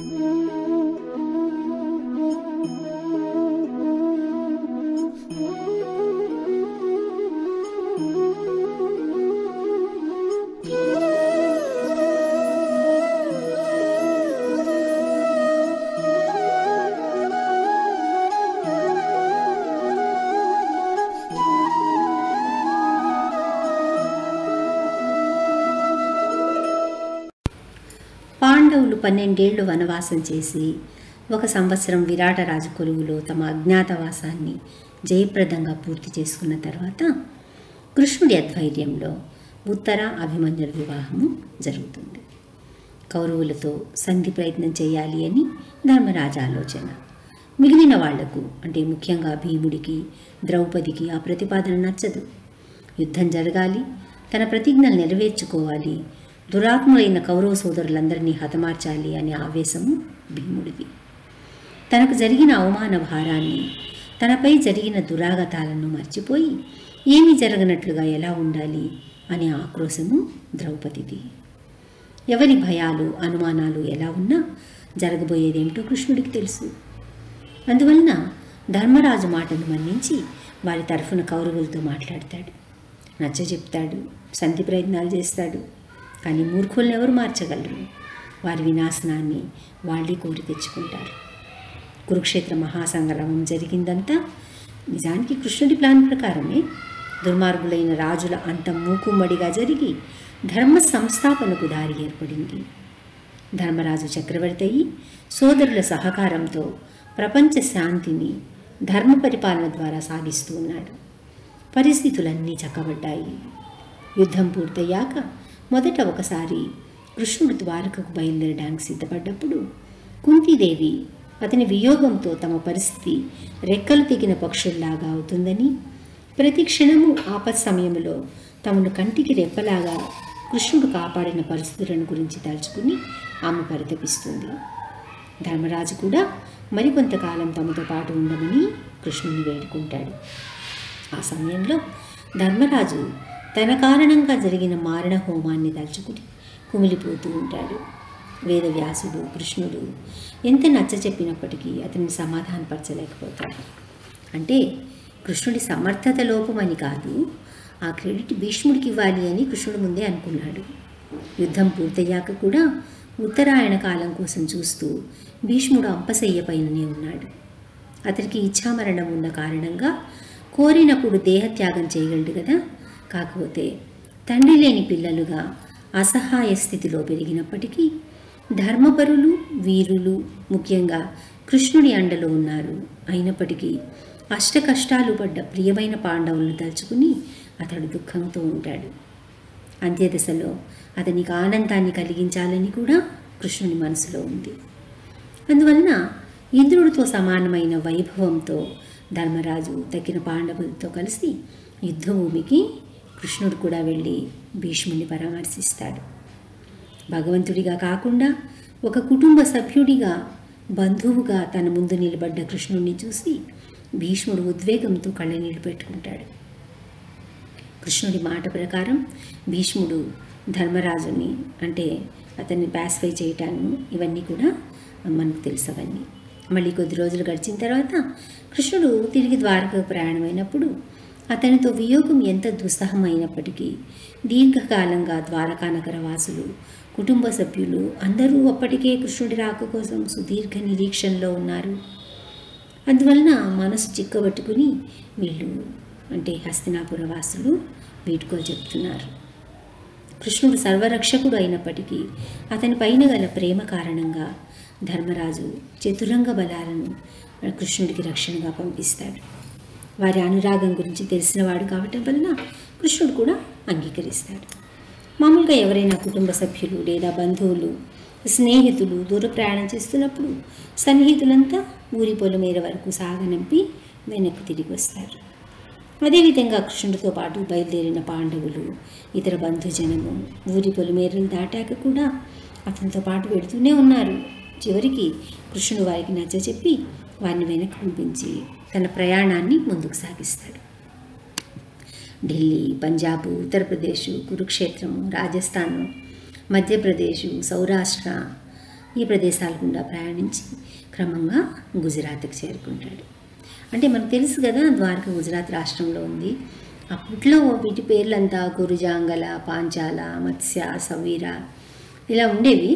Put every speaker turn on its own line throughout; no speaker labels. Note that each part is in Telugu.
పాండవులు పన్నెండేళ్లు వనవాసం చేసి ఒక సంవత్సరం విరాటరాజు కొలువులో తమ అజ్ఞాతవాసాన్ని జయప్రదంగా పూర్తి చేసుకున్న తర్వాత కృష్ణుడి అధ్వైర్యంలో ఉత్తర అభిమన్యుల వివాహము జరుగుతుంది కౌరవులతో సంధి ప్రయత్నం చేయాలి అని ధర్మరాజ ఆలోచన మిగిలిన వాళ్లకు అంటే ముఖ్యంగా భీముడికి ద్రౌపదికి ఆ ప్రతిపాదన నచ్చదు యుద్ధం జరగాలి తన ప్రతిజ్ఞలు నెరవేర్చుకోవాలి దురాత్ములైన కౌరవ సోదరులందరినీ హతమార్చాలి అనే ఆవేశము భీముడిది తనకు జరిగిన అవమాన భారాన్ని తనపై జరిగిన దురాగతాలను మర్చిపోయి ఏమీ జరగనట్లుగా ఎలా ఉండాలి అనే ఆక్రోశము ద్రౌపదిది ఎవరి భయాలు అనుమానాలు ఎలా ఉన్నా జరగబోయేదేమిటో కృష్ణుడికి తెలుసు అందువలన ధర్మరాజు మాటను మన్నించి వారి తరఫున కౌరవులతో మాట్లాడతాడు నచ్చ చెప్తాడు సంధి ప్రయత్నాలు చేస్తాడు కానీ మూర్ఖులను ఎవరు మార్చగలరు వారి వినాశనాన్ని వాళ్ళే కోరి తెచ్చుకుంటారు కురుక్షేత్ర మహాసంగ్రామం జరిగిందంతా నిజానికి కృష్ణుడి ప్లాన్ ప్రకారమే దుర్మార్గులైన రాజుల అంతం మూకుమ్మడిగా జరిగి ధర్మ సంస్థాపనకు దారి ఏర్పడింది ధర్మరాజు చక్రవర్తి అయి సోదరుల సహకారంతో ప్రపంచ శాంతిని ధర్మ పరిపాలన ద్వారా సాగిస్తూ ఉన్నాడు పరిస్థితులన్నీ చక్కబడ్డాయి యుద్ధం పూర్తయ్యాక మొదట ఒకసారి కృష్ణుడు ద్వారకకు బయలుదేరడానికి సిద్ధపడ్డప్పుడు కుంతీదేవి అతని వియోగంతో తమ పరిస్థితి రెక్కలు తెగిన పక్షుల్లాగా అవుతుందని ప్రతి క్షణము ఆపత్ సమయంలో తమను కంటికి రెప్పలాగా కృష్ణుడు కాపాడిన పరిస్థితులను గురించి తలుచుకుని ఆమె పరితపిస్తుంది ధర్మరాజు కూడా మరికొంతకాలం తమతో పాటు ఉండమని కృష్ణుని వేడుకుంటాడు ఆ సమయంలో ధర్మరాజు తన కారణంగా జరిగిన మారణ హోమాన్ని తలుచుకుని కుమిలిపోతూ ఉంటాడు వేదవ్యాసుడు కృష్ణుడు ఎంత నచ్చ చెప్పినప్పటికీ అతన్ని సమాధానపరచలేకపోతాడు అంటే కృష్ణుడి సమర్థత లోపమని కాదు ఆ క్రెడిట్ భీష్ముడికి ఇవ్వాలి అని కృష్ణుడు ముందే అనుకున్నాడు యుద్ధం పూర్తయ్యాక కూడా ఉత్తరాయణ కాలం కోసం చూస్తూ భీష్ముడు అంపశయ్య పైననే ఉన్నాడు అతనికి ఇచ్ఛామరణం ఉన్న కారణంగా కోరినప్పుడు దేహత్యాగం చేయగలడు కదా కాకపోతే తండ్రి లేని పిల్లలుగా అసహాయ స్థితిలో పెరిగినప్పటికీ ధర్మపరులు వీరులు ముఖ్యంగా కృష్ణుడి అండలో ఉన్నారు అయినప్పటికీ అష్ట కష్టాలు పడ్డ ప్రియమైన పాండవులను తలుచుకుని అతడు దుఃఖంతో ఉంటాడు అంత్యదశలో అతనికి ఆనందాన్ని కలిగించాలని కూడా కృష్ణుని మనసులో ఉంది అందువలన ఇంద్రుడితో సమానమైన వైభవంతో ధర్మరాజు తక్కిన పాండవులతో కలిసి యుద్ధభూమికి కృష్ణుడు కూడా వెళ్ళి భీష్ముని పరామర్శిస్తాడు భగవంతుడిగా కాకుండా ఒక కుటుంబ సభ్యుడిగా బంధువుగా తన ముందు నిలబడ్డ కృష్ణుడిని చూసి భీష్ముడు ఉద్వేగంతో కళ్ళనీళ్ళు పెట్టుకుంటాడు కృష్ణుడి మాట ప్రకారం భీష్ముడు ధర్మరాజుని అంటే అతన్ని పాసిఫై చేయటాన్ని ఇవన్నీ కూడా మనకు తెలుసు అవన్నీ మళ్ళీ కొద్ది రోజులు గడిచిన తర్వాత కృష్ణుడు తిరిగి ద్వారకకు ప్రయాణమైనప్పుడు అతనితో వియోగం ఎంత దుస్సహమైనప్పటికీ దీర్ఘకాలంగా ద్వారకా నగర వాసులు కుటుంబ సభ్యులు అందరూ అప్పటికే కృష్ణుడి రాక కోసం సుదీర్ఘ నిరీక్షణలో ఉన్నారు అందువలన మనసు చిక్కబట్టుకుని వీళ్ళు అంటే హస్తినాపుర వాసులు వీటుకోలు చెప్తున్నారు కృష్ణుడు సర్వరక్షకుడు అయినప్పటికీ అతని పైన గల ప్రేమ కారణంగా ధర్మరాజు చతురంగ బలాలను కృష్ణుడికి రక్షణగా పంపిస్తాడు వారి అనురాగం గురించి తెలిసినవాడు కావటం వలన కృష్ణుడు కూడా అంగీకరిస్తాడు మామూలుగా ఎవరైనా కుటుంబ సభ్యులు లేదా బంధువులు స్నేహితులు దూర ప్రయాణం చేస్తున్నప్పుడు సన్నిహితులంతా ఊరి పొలమేర వరకు సాగనంపి వెనక్కి తిరిగి వస్తారు అదేవిధంగా కృష్ణుడితో పాటు బయలుదేరిన పాండవులు ఇతర బంధుజనము ఊరి పొలిమేరలు దాటాక కూడా అతనితో పాటు వెడుతూనే ఉన్నారు చివరికి కృష్ణుడు వారికి నచ్చచెప్పి వారిని వెనక్కి పంపించి తన ప్రయాణాన్ని ముందుకు సాగిస్తాడు ఢిల్లీ పంజాబ్ ఉత్తరప్రదేశ్ కురుక్షేత్రము రాజస్థాన్ మధ్యప్రదేశ్ సౌరాష్ట్ర ఈ ప్రదేశాల గుండా ప్రయాణించి క్రమంగా గుజరాత్కి చేరుకుంటాడు అంటే మనకు తెలుసు కదా ద్వారక గుజరాత్ రాష్ట్రంలో ఉంది అప్పట్లో వీటి పేర్లంతా గురుజాంగల పాంచాల మత్స్య సవీర ఇలా ఉండేవి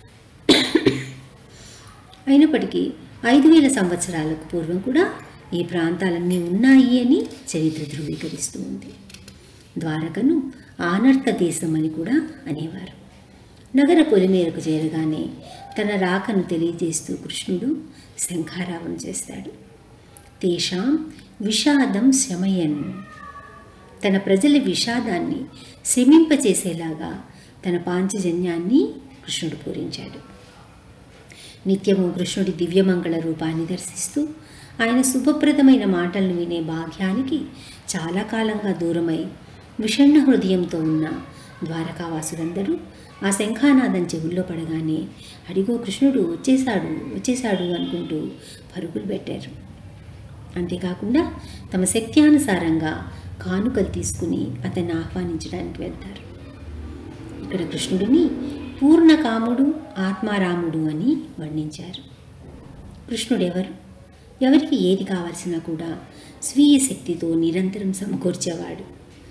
అయినప్పటికీ ఐదు వేల సంవత్సరాలకు పూర్వం కూడా ఈ ప్రాంతాలన్నీ ఉన్నాయి అని చరిత్ర ధృవీకరిస్తూ ఉంది ద్వారకను ఆనర్త దేశం అని కూడా అనేవారు నగర పొలిమేరకు చేరగానే తన రాకను తెలియజేస్తూ కృష్ణుడు శంఖారావం చేస్తాడు తేషాం విషాదం శమయన్ తన ప్రజల విషాదాన్ని శమింపచేసేలాగా తన పాంచజన్యాన్ని కృష్ణుడు పూరించాడు నిత్యము కృష్ణుడి దివ్యమంగళ రూపాన్ని దర్శిస్తూ ఆయన శుభప్రదమైన మాటలను వినే భాగ్యానికి చాలా కాలంగా దూరమై విషణ్ణ హృదయంతో ఉన్న ద్వారకావాసులందరూ ఆ శంఖానాదం చెవుల్లో పడగానే అడిగో కృష్ణుడు వచ్చేశాడు వచ్చేశాడు అనుకుంటూ పరుగులు పెట్టారు అంతేకాకుండా తమ శక్త్యానుసారంగా కానుకలు తీసుకుని అతన్ని ఆహ్వానించడానికి వెళ్తారు ఇక్కడ కృష్ణుడిని పూర్ణకాముడు ఆత్మారాముడు అని వర్ణించారు కృష్ణుడు ఎవరు ఎవరికి ఏది కావాల్సినా కూడా స్వీయ శక్తితో నిరంతరం సమకూర్చేవాడు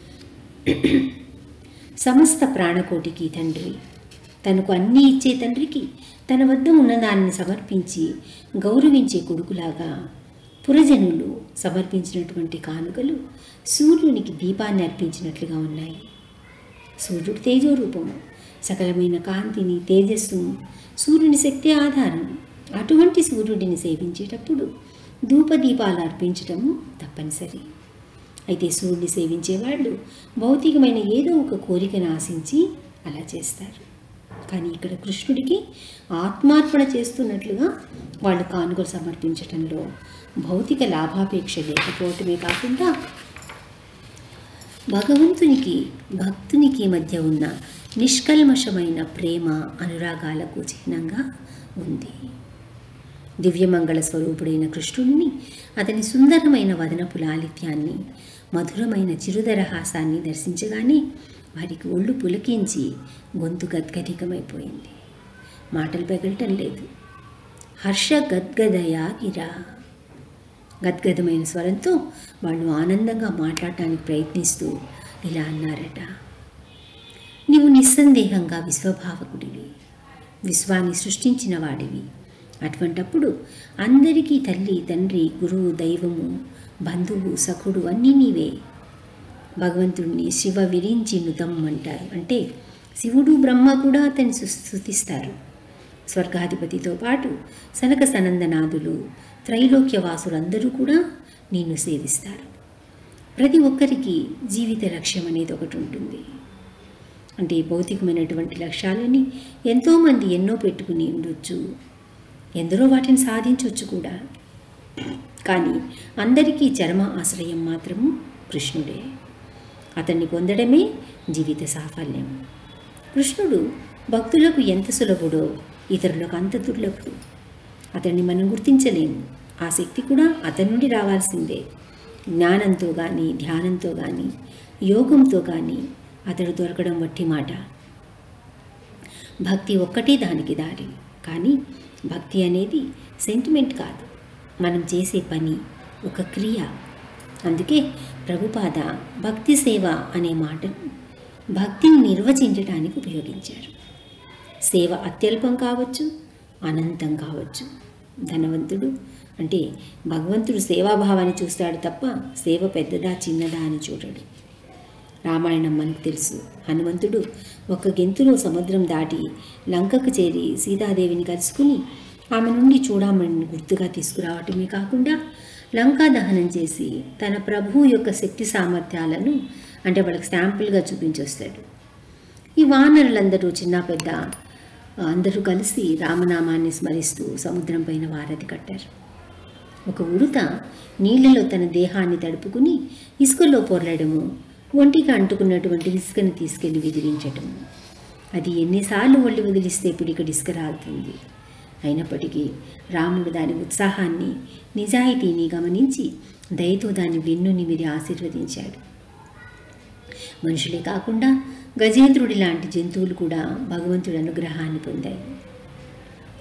సమస్త ప్రాణకోటికి తండ్రి తనకు అన్నీ ఇచ్చే తండ్రికి తన వద్ద ఉన్నదాన్ని సమర్పించి గౌరవించే కొడుకులాగా పురజనులు సమర్పించినటువంటి కానుకలు సూర్యునికి దీపాన్ని అర్పించినట్లుగా ఉన్నాయి సూర్యుడు తేజోరూపము సకలమైన కాంతిని తేజస్సును సూర్యుని శక్తి ఆధారం అటువంటి సూర్యుడిని సేవించేటప్పుడు ధూపదీపాలు అర్పించటము తప్పనిసరి అయితే సూర్యుడిని సేవించేవాళ్ళు భౌతికమైన ఏదో ఒక కోరికను ఆశించి అలా చేస్తారు కానీ ఇక్కడ కృష్ణుడికి ఆత్మార్పణ చేస్తున్నట్లుగా వాళ్ళు కానుకలు సమర్పించటంలో భౌతిక లాభాపేక్ష లేకపోవటమే కాకుండా భగవంతునికి భక్తునికి మధ్య ఉన్న నిష్కల్మషమైన ప్రేమ అనురాగాలకు చిహ్నంగా ఉంది దివ్యమంగళ స్వరూపుడైన కృష్ణుడిని అతని సుందరమైన వదనపు లాలిత్యాన్ని మధురమైన చిరుదరహాసాన్ని దర్శించగానే వారికి ఒళ్ళు పులకించి గొంతు గద్గదికమైపోయింది మాటలు పెగలటం లేదు హర్ష గద్గదయా గిరా గద్గదమైన స్వరంతో వాళ్ళు ఆనందంగా మాట్లాడటానికి ప్రయత్నిస్తూ ఇలా అన్నారట నీవు నిస్సందేహంగా విశ్వభావకుడివి విశ్వాన్ని సృష్టించిన వాడివి అటువంటప్పుడు అందరికీ తల్లి తండ్రి గురువు దైవము బంధువు సఖుడు అన్నీ నీవే భగవంతుడిని శివ విరించి నుతం అంటారు అంటే శివుడు బ్రహ్మ కూడా అతన్ని స్థుతిస్తారు స్వర్గాధిపతితో పాటు సనక సనందనాథులు త్రైలోక్యవాసులందరూ కూడా నిన్ను సేవిస్తారు ప్రతి ఒక్కరికి జీవిత లక్ష్యం అనేది ఒకటి ఉంటుంది అంటే భౌతికమైనటువంటి లక్ష్యాలని ఎంతోమంది ఎన్నో పెట్టుకుని ఉండొచ్చు ఎందరో వాటిని సాధించవచ్చు కూడా కానీ అందరికీ చరమ ఆశ్రయం మాత్రము కృష్ణుడే అతన్ని పొందడమే జీవిత సాఫల్యం కృష్ణుడు భక్తులకు ఎంత సులభుడో ఇతరులకు అంత దుర్లభుడు అతన్ని మనం గుర్తించలేము ఆ శక్తి కూడా అతని నుండి రావాల్సిందే జ్ఞానంతో కానీ ధ్యానంతో కానీ యోగంతో కానీ అతడు దొరకడం వట్టి మాట భక్తి ఒక్కటే దానికి దారి కానీ భక్తి అనేది సెంటిమెంట్ కాదు మనం చేసే పని ఒక క్రియ అందుకే ప్రభుపాద భక్తి సేవ అనే మాటను భక్తిని నిర్వచించడానికి ఉపయోగించారు సేవ అత్యల్పం కావచ్చు అనంతం కావచ్చు ధనవంతుడు అంటే భగవంతుడు సేవాభావాన్ని చూస్తాడు తప్ప సేవ పెద్దదా చిన్నదా అని చూడడు రామాయణం మనకు తెలుసు హనుమంతుడు ఒక గెంతులో సముద్రం దాటి లంకకు చేరి సీతాదేవిని కలుసుకుని ఆమె నుండి చూడమని గుర్తుగా తీసుకురావటమే కాకుండా లంకా దహనం చేసి తన ప్రభువు యొక్క శక్తి సామర్థ్యాలను అంటే వాళ్ళకి శాంపుల్గా చూపించొస్తాడు ఈ వానరులందరూ చిన్న పెద్ద అందరూ కలిసి రామనామాన్ని స్మరిస్తూ సముద్రం పైన వారధి కట్టారు ఒక ఉడుత నీళ్లలో తన దేహాన్ని తడుపుకుని ఇసుకలో పొరలడము ఒంటికి అంటుకున్నటువంటి ఇసుకని తీసుకెళ్లి విదిలించటము అది ఎన్నిసార్లు ఒళ్ళి వదిలిస్తే పిడికడి ఇసుక రాలుతుంది అయినప్పటికీ రాముడు దాని ఉత్సాహాన్ని నిజాయితీని గమనించి దయతో దాని వెన్ను నిమిరి ఆశీర్వదించాడు మనుషులే కాకుండా గజేంద్రుడి లాంటి జంతువులు కూడా భగవంతుడి అనుగ్రహాన్ని పొందాయి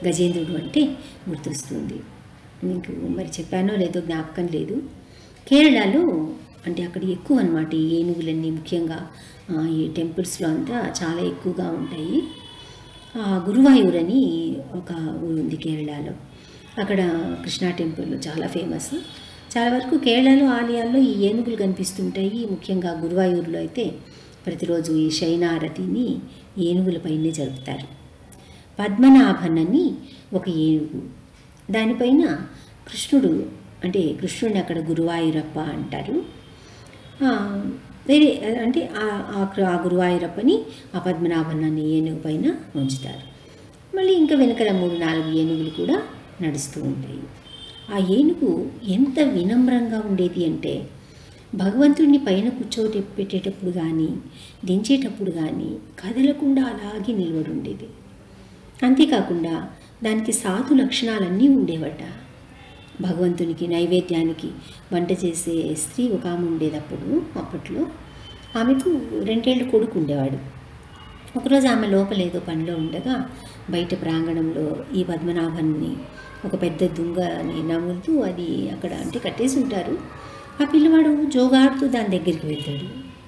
గజేంద్రుడు అంటే గుర్తొస్తుంది మీకు మరి చెప్పానో లేదో జ్ఞాపకం లేదు కేరళలో అంటే అక్కడ ఎక్కువ అనమాట ఈ ఏనుగులన్నీ ముఖ్యంగా ఆ, ఈ టెంపుల్స్లో అంతా చాలా ఎక్కువగా ఉంటాయి ఆ, గురువాయూర్ అని ఒక ఊరు ఉంది కేరళలో అక్కడ కృష్ణా టెంపుల్ చాలా ఫేమస్ చాలా వరకు కేరళలో ఆలయాల్లో ఈ ఏనుగులు కనిపిస్తుంటాయి ముఖ్యంగా గురువాయూరులో అయితే ప్రతిరోజు ఈ శయనారతిని ఏనుగులపైనే జరుపుతారు పద్మనాభన్ అని ఒక ఏనుగు దానిపైన కృష్ణుడు అంటే కృష్ణుడిని అక్కడ గురువాయూరప్ప అంటారు ఆ, వేరే అంటే ఆ- ఆ ఆ గురువాయూరప్పని ఆ పద్మనాభన్ అనే ఏనుగు పైన ఉంచుతారు మళ్ళీ ఇంకా వెనకల మూడు నాలుగు ఏనుగులు కూడా నడుస్తూ ఉంటాయి ఆ ఏనుగు ఎంత వినమ్రంగా ఉండేది అంటే భగవంతుడిని పైన కూర్చోటి పెట్టేటప్పుడు కానీ దించేటప్పుడు కానీ కదలకుండా అలాగే నిలబడి ఉండేది అంతేకాకుండా దానికి సాధు లక్షణాలన్నీ ఉండేవట భగవంతునికి నైవేద్యానికి వంట చేసే స్త్రీ ఒక ఆమె ఉండేది అప్పుడు అప్పట్లో ఆమెకు రెండేళ్ళు కొడుకు ఉండేవాడు ఒకరోజు ఆమె లోపల ఏదో పనిలో ఉండగా బయట ప్రాంగణంలో ఈ పద్మనాభన్ని ఒక పెద్ద దుంగని నములుతూ అది అక్కడ అంటే కట్టేసి ఉంటారు ఆ పిల్లవాడు జోగాడుతూ దాని దగ్గరికి వెళ్తాడు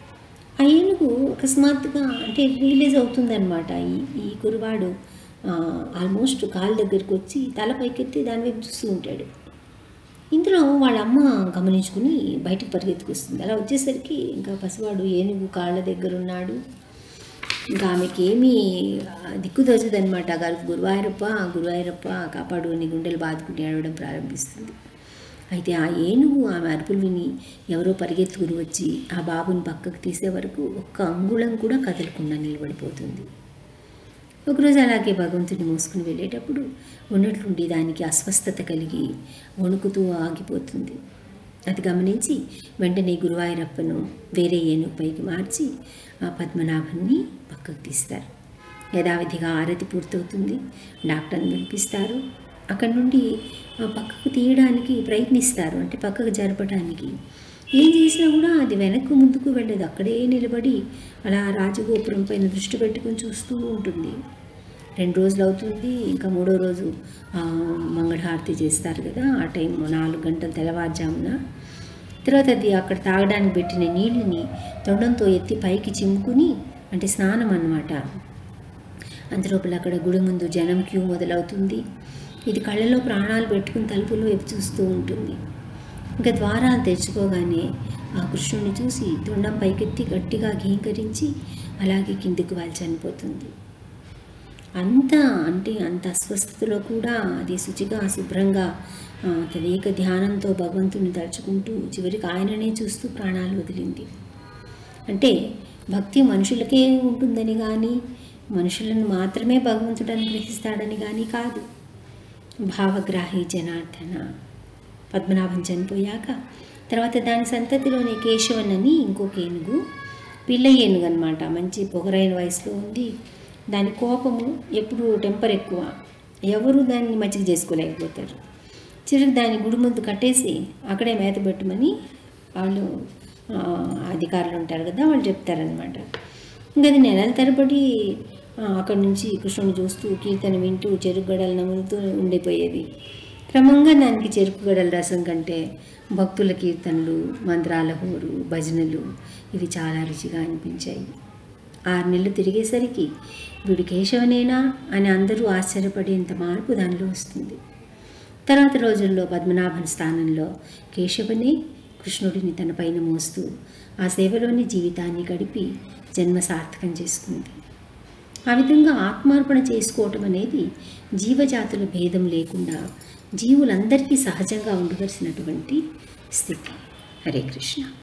ఆ ఏనుగు అకస్మాత్తుగా అంటే రియలైజ్ అవుతుందన్నమాట ఈ ఈ కురువాడు ఆల్మోస్ట్ కాలు దగ్గరికి వచ్చి తల పైకెత్తి దాని వైపు చూస్తూ ఉంటాడు ఇందులో వాళ్ళ అమ్మ గమనించుకుని బయటకు పరిగెత్తుకొస్తుంది అలా వచ్చేసరికి ఇంకా పసివాడు ఏనుగు కాళ్ళ దగ్గర ఉన్నాడు ఇంకా ఆమెకి ఏమీ దిక్కు తోచదనమాట గారు గురువాయూరప్ప గురువాయూరప్ప కాపాడు అని గుండెలు బాదుకుని ఏడవడం ప్రారంభిస్తుంది అయితే ఆ ఏనుగు ఆమె అరుపులు విని ఎవరో పరిగెత్తుకుని వచ్చి ఆ బాబుని పక్కకు తీసే వరకు ఒక్క అంగుళం కూడా కదలకుండా నిలబడిపోతుంది ఒకరోజు అలాగే భగవంతుడిని మోసుకుని వెళ్ళేటప్పుడు ఉన్నట్లుండి దానికి అస్వస్థత కలిగి వణుకుతూ ఆగిపోతుంది అది గమనించి వెంటనే గురువాయూరప్పను వేరే ఏనుగు పైకి మార్చి ఆ పద్మనాభన్ని పక్కకు తీస్తారు యథావిధిగా ఆరతి పూర్తవుతుంది డాక్టర్ని పిలిపిస్తారు అక్కడి నుండి ఆ పక్కకు తీయడానికి ప్రయత్నిస్తారు అంటే పక్కకు జరపడానికి ఏం చేసినా కూడా అది వెనక్కు ముందుకు వెళ్ళదు అక్కడే నిలబడి అలా రాజగోపురం పైన దృష్టి పెట్టుకొని చూస్తూ ఉంటుంది రెండు రోజులు అవుతుంది ఇంకా మూడో రోజు ఆ, మంగళహారతి చేస్తారు కదా ఆ టైం నాలుగు గంటల తెల్లవారుజామున తర్వాత అది అక్కడ తాగడానికి పెట్టిన నీళ్ళని తొండంతో ఎత్తి పైకి చిమ్ముకుని అంటే స్నానం అన్నమాట అంతలోపల అక్కడ గుడి ముందు జనం క్యూ మొదలవుతుంది ఇది కళ్ళలో ప్రాణాలు పెట్టుకుని తలుపులు వైపు చూస్తూ ఉంటుంది ఇంకా ద్వారాలు తెచ్చుకోగానే ఆ కృష్ణుని చూసి తొండం పైకెత్తి గట్టిగా ఘీంకరించి అలాగే కిందికి వాళ్ళు చనిపోతుంది అంత అంటే అంత అస్వస్థతలో కూడా అది శుచిగా శుభ్రంగా ఆ, తదేక ధ్యానంతో భగవంతుని తలుచుకుంటూ చివరికి ఆయననే చూస్తూ ప్రాణాలు వదిలింది అంటే భక్తి మనుషులకే ఉంటుందని కానీ మనుషులను మాత్రమే భగవంతుడు అనుగ్రహిస్తాడని కానీ కాదు భావగ్రాహి జనార్దన పద్మనాభం చనిపోయాక తర్వాత దాని సంతతిలోనే కేశవన్ అని ఇంకొక ఏనుగు పిల్ల ఏనుగు అనమాట మంచి పొగరైన వయసులో ఉంది దాని కోపము ఎప్పుడు టెంపర్ ఎక్కువ ఎవరు దాన్ని మంచిగా చేసుకోలేకపోతారు చివరికి దాన్ని గుడి ముందు కట్టేసి అక్కడే మేత పెట్టమని వాళ్ళు ఆ, అధికారులు ఉంటారు కదా వాళ్ళు చెప్తారనమాట ఇంకా అది నెలల తరబడి ఆ, అక్కడి నుంచి కృష్ణుని చూస్తూ కీర్తన వింటూ చెరుకు గడలు నములుతూ ఉండిపోయేది క్రమంగా దానికి చెరుకు గడల రసం కంటే భక్తుల కీర్తనలు మంత్రాల హోరు భజనలు ఇవి చాలా రుచిగా అనిపించాయి ఆరు నెలలు తిరిగేసరికి వీడు కేశవనేనా అని అందరూ ఆశ్చర్యపడేంత మార్పు దానిలో వస్తుంది తర్వాత రోజుల్లో పద్మనాభన్ స్థానంలో కేశవనే కృష్ణుడిని తన పైన మోస్తూ ఆ సేవలోని జీవితాన్ని గడిపి జన్మ సార్థకం చేసుకుంది ఆ విధంగా ఆత్మార్పణ చేసుకోవటం అనేది జీవజాతుల భేదం లేకుండా జీవులందరికీ సహజంగా ఉండవలసినటువంటి స్థితి హరే కృష్ణ